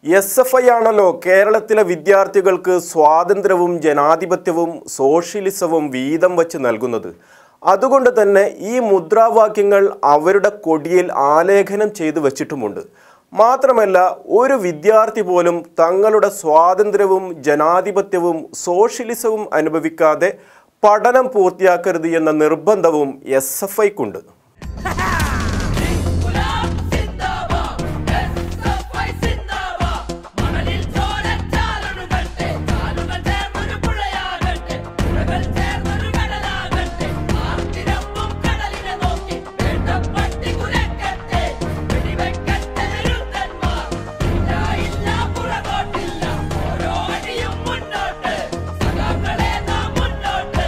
S F I ആണല്ലോ കേരളത്തിലെ വിദ്യാർത്ഥികൾക്ക് സ്വാതന്ത്ര്യവും ജനാധിപത്യവും സോഷ്യലിസവും വീതം വച്ച് നൽകുന്നത് അതുകൊണ്ട് തന്നെ ഈ മുദ്രാവാക്യങ്ങൾ അവരുടെ കൊടിയിൽ ആലേഖനം ചെയ്തു വച്ചിട്ടുമുണ്ട് മാത്രമല്ല ഒരു വിദ്യാർത്ഥി പോലും തങ്ങളുടെ സ്വാതന്ത്ര്യവും ജനാധിപത്യവും സോഷ്യലിസവും അനുഭവിക്കാതെ പഠനം പൂർത്തിയാക്കരുത് എന്ന നിർബന്ധവും എസ് എഫ് ഐക്കുണ്ട് ഗുലാബ് സിന്ദാബാദ് എസ്എഫ്ഐ സിന്ദാബാദ് മണലിൽ ചോരച്ചാലുകട്ടെ ചാലുകൾ ചേർന്നൊരു പുഴയാകട്ടെ പുഴകൾ ചേർന്നൊരു കടലാകട്ടെ ആർത്തിരമ്പും കടലിനെ നോക്കി വേട്ടപ്പട്ടി കുരക്കട്ടെ വെടിവെക്കട്ടെ നിരുദ്ധന്മാർ ഇല്ല ഇല്ല പുറകോട്ടില്ല ഓരോ അടിയും മുന്നോട്ട് സഖാക്കളെ നാം മുന്നോട്ട്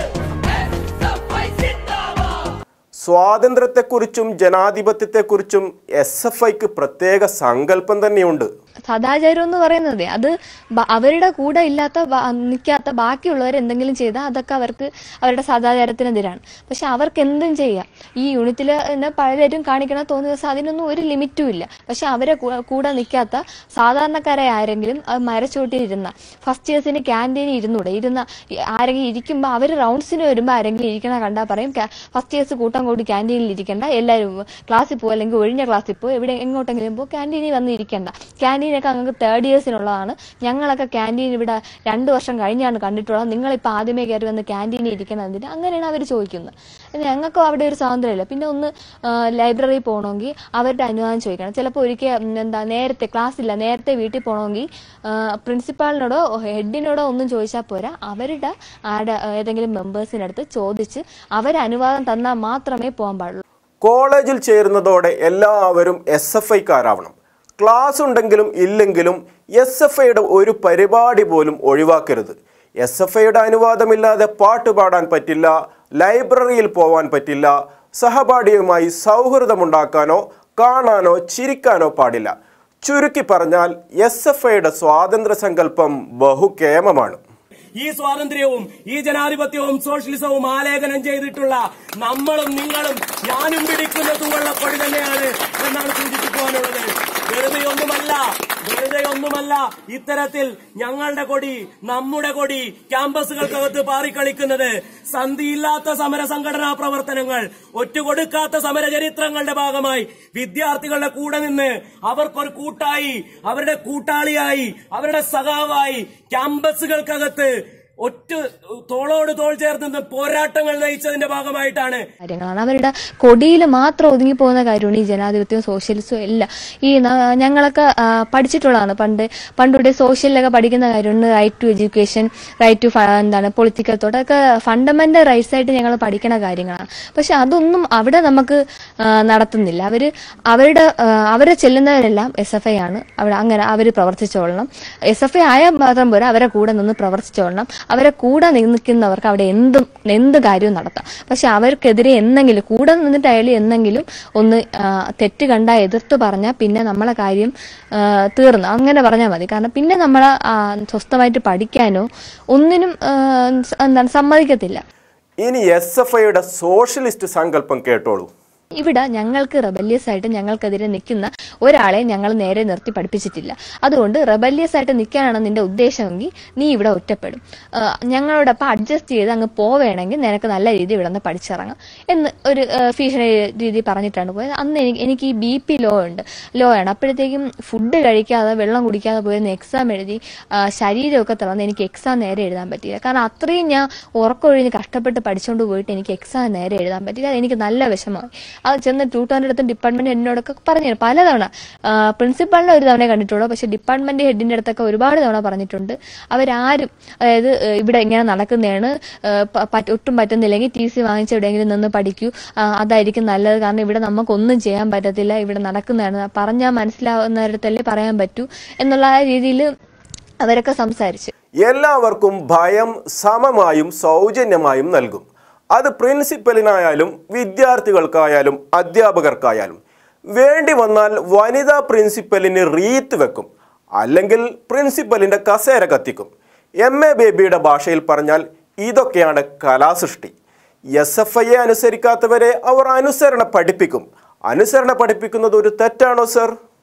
എസ്എഫ്ഐ സിന്ദാബാദ് സ്വാതന്ത്ര്യത്തെക്കുറിച്ചും ജനാധിപത്യത്തെക്കുറിച്ചും എസ് എഫ് ഐക്ക് പ്രത്യേക സങ്കല്പം തന്നെയുണ്ട് സദാചാരം എന്ന് പറയുന്നത് അത് ബ- അവരുടെ കൂടെ ഇല്ലാത്ത ബ- നിൽക്കാത്ത ബാക്കിയുള്ളവർ എന്തെങ്കിലും ചെയ്താൽ അതൊക്കെ അവർക്ക് അവരുടെ സദാചാരത്തിനെതിരാണ് പക്ഷെ അവർക്ക് എന്തും ചെയ്യാം ഈ യൂണിറ്റിൽ തന്നെ പലരും കാണിക്കണ തോന്നിയ ദിവസം അതിനൊന്നും ഒരു ലിമിറ്റും ഇല്ല പക്ഷെ അവരെ കൂ- കൂടെ നിൽക്കാത്ത സാധാരണക്കാരായ ആരെങ്കിലും അത് മരച്ചോട്ടിലിരുന്ന ഫസ്റ്റ് ഇയേഴ്സിന് ക്യാൻറ്റീനിൽ ഇരുന്നൂടെ ഇരുന്ന ഈ ആരെങ്കിലും ഇരിക്കുമ്പോൾ അവർ റൗണ്ട്സിന് വരുമ്പോൾ ആരെങ്കിലും ഇരിക്കണ കണ്ടാൽ പറയും ഫസ്റ്റ് ഇയേഴ്സ് കൂട്ടം കൂടി ക്യാൻറ്റീനിൽ ഇരിക്കണ്ട എല്ലാവരും ക്ലാസ്സിൽ പോകും അല്ലെങ്കിൽ ഒഴിഞ്ഞ ക്ലാസ്സിൽ പോകും എവിടെ എങ്ങോട്ടെങ്കിലും പോകും ക്യാൻറ്റീനിൽ വന്ന് ഇരിക്കണ്ട ക്യാൻറ്റീനൊക്കെ അങ്ങ് തേർഡ് ഇയേഴ്സിനുള്ളതാണ് ഞങ്ങളൊക്കെ ക്യാൻറ്റീൻ ഇവിടെ രണ്ട് വർഷം കഴിഞ്ഞാണ് കണ്ടിട്ടുള്ളത് നിങ്ങളിപ്പോൾ ആദ്യമേ കയറി വന്ന് ക്യാൻറ്റീനിൽ ഇരിക്കണം എന്തിന് അങ്ങനെയാണ് അവർ ചോദിക്കുന്നത് ഞങ്ങൾക്കും അവിടെ ഒരു സ്വാതന്ത്ര്യമില്ല പിന്നെ ഒന്ന് ലൈബ്രറി പോകണമെങ്കിൽ അവരുടെ അനുവാദം ചോദിക്കണം ചിലപ്പോൾ ഒരിക്കൽ ഉം, എന്താ നേരത്തെ ക്ലാസ് ഇല്ല നേരത്തെ വീട്ടിൽ പോകണമെങ്കിൽ പ്രിൻസിപ്പാളിനോടോ ഹെഡിനോടോ ഒന്നും ചോദിച്ചാൽ പോരാ അവരുടെ ആടെ ഏതെങ്കിലും മെമ്പേഴ്സിൻ്റെ അടുത്ത് ചോദിച്ച് അവർ അനുവാദം തന്നാൽ മാത്രമേ പോകാൻ പാടുള്ളൂ കോളേജിൽ ചേരുന്നതോടെ എല്ലാവരും എസ് എഫ് ഐക്കാരാവണം ക്ലാസ് ഉണ്ടെങ്കിലും ഇല്ലെങ്കിലും എസ് എഫ് ഐയുടെ ഒരു പരിപാടി പോലും ഒഴിവാക്കരുത് എസ് എഫ് ഐയുടെ അനുവാദമില്ലാതെ പാട്ട് പാടാൻ പറ്റില്ല ലൈബ്രറിയിൽ പോവാൻ പറ്റില്ല സഹപാഠിയുമായി സൗഹൃദമുണ്ടാക്കാനോ കാണാനോ ചിരിക്കാനോ പാടില്ല ചുരുക്കി പറഞ്ഞാൽ എസ് എഫ് ഐയുടെ സ്വാതന്ത്ര്യ സങ്കല്പം ബഹുകേമമാണ് ഈ സ്വാതന്ത്ര്യവും ഈ ജനാധിപത്യവും സോഷ്യലിസവും ആലേഖനം ചെയ്തിട്ടുള്ള നമ്മളും നിങ്ങളും ഞാനും പിടിക്കുന്ന തൂവള്ള കൊടി തന്നെയാണ് എന്നാണ് സൂചിപ്പിക്കുവാനുള്ളത് വെറുതെ ഒന്നുമല്ല വെറുതെ ഒന്നുമല്ല ഇത്തരത്തിൽ ഞങ്ങളുടെ കൊടി നമ്മുടെ കൊടി ക്യാമ്പസുകൾക്കകത്ത് പാറിക്കളിക്കുന്നത് സന്ധിയില്ലാത്ത സമര സംഘടനാ പ്രവർത്തനങ്ങൾ ഒറ്റുകൊടുക്കാത്ത സമര ചരിത്രങ്ങളുടെ ഭാഗമായി വിദ്യാർത്ഥികളുടെ കൂടെ നിന്ന് അവർക്കൊരു കൂട്ടായി അവരുടെ കൂട്ടാളിയായി അവരുടെ സഖാവായി ക്യാമ്പസുകൾക്കകത്ത് ഒറ്റ തോളോട് തോൾ ചേർന്ന് നിന്ന് പോരാട്ടങ്ങൾ നയിച്ചതിന്റെ ഭാഗമായിട്ടാണ് കാര്യങ്ങളാണ് അവരുടെ കൊടിയിൽ മാത്രം ഒതുങ്ങി പോകുന്ന കാര്യമാണ് ഈ ജനാധിപത്യവും സോഷ്യലിസവും എല്ലാം ഈ ന- ഞങ്ങളൊക്കെ ആ, പഠിച്ചിട്ടുള്ളതാണ് പണ്ട് പണ്ടുകൂടെ സോഷ്യലിലൊക്കെ പഠിക്കുന്ന കാര്യമാണ് right to education right to എന്താണ് പൊളിറ്റിക്കൽ തോട്ട് അതൊക്കെ ഫണ്ടമെന്റൽ റൈറ്റ്സ് ആയിട്ട് ഞങ്ങൾ പഠിക്കുന്ന കാര്യങ്ങളാണ് പക്ഷെ അതൊന്നും അവിടെ നമുക്ക് ആ, നടത്തുന്നില്ല അവര് അവരുടെ ആ, അവരെ ചെല്ലുന്നവരെല്ലാം എസ് എഫ് ഐ ആണ് അവിടെ അങ്ങനെ അവർ പ്രവർത്തിച്ചോളണം എസ് എഫ് ഐ ആയ മാത്രം പോരാ അവരെ കൂടെ നിന്ന് പ്രവർത്തിച്ചോളണം അവരെ കൂടെ നിൽക്കുന്നവർക്ക് അവിടെ എന്തും എന്ത് കാര്യവും നടത്താം പക്ഷെ അവർക്കെതിരെ എന്തെങ്കിലും കൂടെ നിന്നിട്ടായാലും എന്തെങ്കിലും ഒന്ന് ആ, തെറ്റ് കണ്ട എതിർത്ത് പറഞ്ഞാൽ പിന്നെ നമ്മളെ കാര്യം ആ, തീർന്നു അങ്ങനെ പറഞ്ഞാൽ മതി കാരണം പിന്നെ നമ്മളെ ആ, സ്വസ്ഥമായിട്ട് പഠിക്കാനോ ഒന്നിനും ആ, എന്താണ് സമ്മതിക്കത്തില്ല ഇനി എസ് എഫ് ഐയുടെ സോഷ്യലിസ്റ്റ് സങ്കല്പം കേട്ടോളൂ ഇവിടെ ഞങ്ങൾക്ക് റെബല്യസ് ആയിട്ട് ഞങ്ങൾക്കെതിരെ നിൽക്കുന്ന ഒരാളെ ഞങ്ങൾ നേരെ നിർത്തി പഠിപ്പിച്ചിട്ടില്ല അതുകൊണ്ട് റെബല്യസ് ആയിട്ട് നിൽക്കാനാണ് നിന്റെ ഉദ്ദേശമെങ്കിൽ നീ ഇവിടെ ഒറ്റപ്പെടും ആ, ഞങ്ങളോടൊപ്പം അഡ്ജസ്റ്റ് ചെയ്ത് അങ്ങ് പോവേണമെങ്കിൽ നിനക്ക് നല്ല രീതിയിൽ ഇവിടെ നിന്ന് പഠിച്ചിറങ്ങാം എന്ന് ഒരു ആ, ഭീഷണി രീതി പറഞ്ഞിട്ടാണ് പോയത് അന്ന് എനിക്ക് എനിക്ക് ഈ ബി പി ലോ ഉണ്ട് ലോ ആണ് അപ്പോഴത്തേക്കും ഫുഡ് കഴിക്കാതെ വെള്ളം കുടിക്കാതെ പോയിരുന്ന എക്സാം എഴുതി ആ, ശരീരമൊക്കെ തളർന്ന് എനിക്ക് എക്സാം നേരെ എഴുതാൻ പറ്റിയില്ല കാരണം അത്രയും ഞാൻ ഉറക്കമൊഴിഞ്ഞ് കഷ്ടപ്പെട്ട് പഠിച്ചുകൊണ്ട് പോയിട്ട് എനിക്ക് എക്സാം നേരെ എഴുതാൻ പറ്റില്ല അത് എനിക്ക് നല്ല വിഷമമായി അത് ചെന്ന് ട്യൂട്ടറിന്റെ അടുത്തും ഡിപ്പാർട്ട്മെന്റ് ഹെഡിനോടൊക്കെ പറഞ്ഞു പലതവണ പ്രിൻസിപ്പാളിനെ ഒരു തവണ കണ്ടിട്ടുള്ളൂ പക്ഷെ ഡിപ്പാർട്ട്മെന്റ് ഹെഡിന്റെ അടുത്തൊക്കെ ഒരുപാട് തവണ പറഞ്ഞിട്ടുണ്ട് അവരാരും അതായത് ഏഹ്, ഇവിടെ ഇങ്ങനെ നടക്കുന്നതാണ് ഏഹ്, പ- പറ്റ- ഒട്ടും പറ്റുന്നില്ലെങ്കിൽ ടി സി വാങ്ങിച്ച് എവിടെയെങ്കിലും നിന്ന് പഠിക്കൂ ആ, അതായിരിക്കും നല്ലത് കാരണം ഇവിടെ നമുക്കൊന്നും ചെയ്യാൻ പറ്റത്തില്ല ഇവിടെ നടക്കുന്നതാണ് പറഞ്ഞാൽ മനസ്സിലാവുന്നിടത്തല്ലേ പറയാൻ പറ്റൂ എന്നുള്ള ആ രീതിയിൽ അവരൊക്കെ സംസാരിച്ചു എല്ലാവർക്കും ഭയം സമമായും സൗജന്യമായും നൽകും അത് പ്രിൻസിപ്പലിനായാലും വിദ്യാർത്ഥികൾക്കായാലും അധ്യാപകർക്കായാലും വേണ്ടി വന്നാൽ വനിതാ പ്രിൻസിപ്പലിന് റീത്ത് വെക്കും അല്ലെങ്കിൽ പ്രിൻസിപ്പലിന്റെ കസേര കത്തിക്കും എം എ ബേബിയുടെ ഭാഷയിൽ പറഞ്ഞാൽ ഇതൊക്കെയാണ് കലാസൃഷ്ടി എസ് എഫ് ഐയെ അനുസരിക്കാത്തവരെ അവർ അനുസരണ പഠിപ്പിക്കും അനുസരണ പഠിപ്പിക്കുന്നത് ഒരു തെറ്റാണോ സർ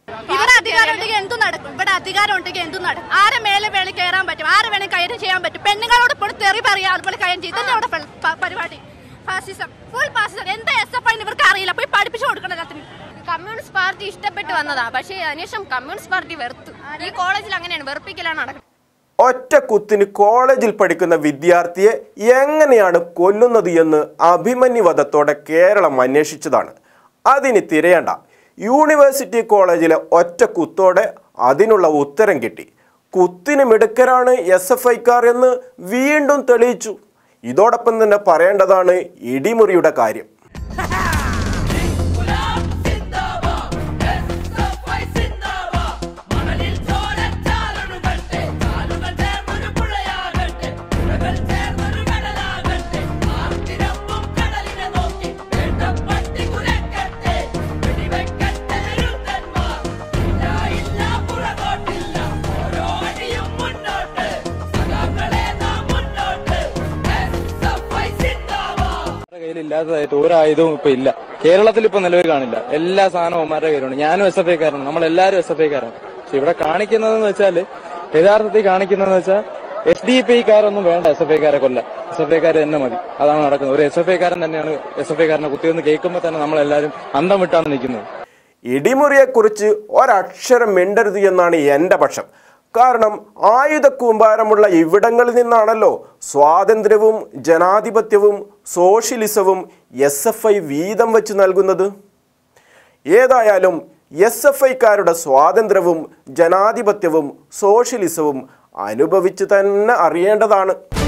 ഇവിടെ അധികാരം ഉണ്ടെങ്കിൽ എന്തും നടക്കും ഇവിടെ അധികാരം ഉണ്ടെങ്കിൽ എന്തും നടക്കും ആരെ മേലെ വേണേ കയറാൻ പറ്റും ആരെ വേണേ കൈകാര്യം ചെയ്യാൻ പറ്റും പെണ്ണുങ്ങളോട് ഇപ്പോൾ തെറി പറയാം അതുപോലെ കൈകാര്യം ചെയ്യും ഇതന്നെ അവിടെ പ- പ- പരിപാടി ഫാസിസം ഫുൾ ഫാസിസം എന്താ എസ് എഫ് ഐ ഇവർക്ക് അറിയില്ല പോയി പഠിപ്പിച്ചു കൊടുക്കണം എല്ലാത്തിനും കമ്മ്യൂണിസ്റ്റ് പാർട്ടി ഇഷ്ടപ്പെട്ട് വന്നതാ പക്ഷേ അതിനുശേഷം കമ്മ്യൂണിസ്റ്റ് പാർട്ടി വെറുത്തു ഈ കോളേജിൽ അങ്ങനെയാണ് വെറുപ്പിക്കലാണ് നടക്കുന്നത് ഒറ്റ കുത്തിന് കോളേജിൽ പഠിക്കുന്ന വിദ്യാർത്ഥിയെ എങ്ങനെയാണ് കൊല്ലുന്നത് എന്ന് അഭിമന്യുവധത്തോടെ കേരളം അന്വേഷിച്ചതാണ് അതിന് തിരയണ്ട യൂണിവേഴ്സിറ്റി കോളേജിലെ ഒറ്റ കുത്തോടെ അതിനുള്ള ഉത്തരം കിട്ടി കുത്തിന് മിടുക്കരാണ് എസ് എഫ് ഐക്കാർ എന്ന് വീണ്ടും തെളിയിച്ചു ഇതോടൊപ്പം തന്നെ പറയേണ്ടതാണ് ഇടിമുറിയുടെ കാര്യം ഗുലാം സിന്ദാബാദ് എസ്എഫ്ഐ സിന്ദാബാദ് മണലിൽ ചോരച്ചാലുകട്ടെ കാലുകൾ ചേർന്നൊരു പുഴയാകട്ടെ പുഴകൾ ചേർന്നൊരു കടലാകട്ടെ ആർത്തിരമ്പും കടലിനെ നോക്കി വേണ്ടപ്പട്ടി കുരക്കട്ടെ വെടിവെക്കട്ടെ നിരുദ്ധന്മാർ ഇല്ല ഇല്ല പുറകോട്ടില്ല ഓരോ അടിയും മുന്നോട്ട് സഖാക്കളെ നാം മുന്നോട്ട് എസ്എഫ്ഐ സിന്ദാബാദ് അവരുടെ കയ്യിലില്ലാത്തതായിട്ട് ഒരായുധവും ഇപ്പൊ ഇല്ല കേരളത്തിൽ ഇപ്പൊ നിലവിൽ കാണില്ല എല്ലാ സാധനവും അവന്മാരുടെ കയ്യിലുണ്ട് ഞാനും എസ് എഫ് ഐക്കാരാണ് നമ്മളെല്ലാരും എസ് എഫ് ഐക്കാരാണ് പക്ഷെ ഇവിടെ കാണിക്കുന്നതെന്ന് വെച്ചാല് യഥാർത്ഥത്തിൽ കാണിക്കുന്നതെന്ന് വെച്ചാൽ എസ് ഡി പി കാരൊന്നും വേണ്ട എസ് എഫ് ഐക്കാരെ കൊല്ല എസ് എഫ് ഐക്കാരെ തന്നെ മതി അതാണ് നടക്കുന്നത് ഒരു എസ് എഫ് ഐക്കാരൻ തന്നെയാണ് എസ് എഫ് ഐക്കാരനെ കുത്തിയെന്ന് കേൾക്കുമ്പോൾ തന്നെ നമ്മളെല്ലാരും അന്തം വിട്ടാണ് നിൽക്കുന്നത് ഇടിമുറിയെക്കുറിച്ച് ഒരക്ഷരം മിണ്ടരുത് എന്നാണ് എൻ്റെ പക്ഷം കാരണം ആയുധക്കൂമ്പാരമുള്ള ഇവിടങ്ങളിൽ നിന്നാണല്ലോ സ്വാതന്ത്ര്യവും ജനാധിപത്യവും സോഷ്യലിസവും എസ് എഫ് ഐ വീതം വെച്ച് നൽകുന്നത് ഏതായാലും എസ് എഫ് ഐക്കാരുടെ സ്വാതന്ത്ര്യവും ജനാധിപത്യവും സോഷ്യലിസവും അനുഭവിച്ച് തന്നെ അറിയേണ്ടതാണ്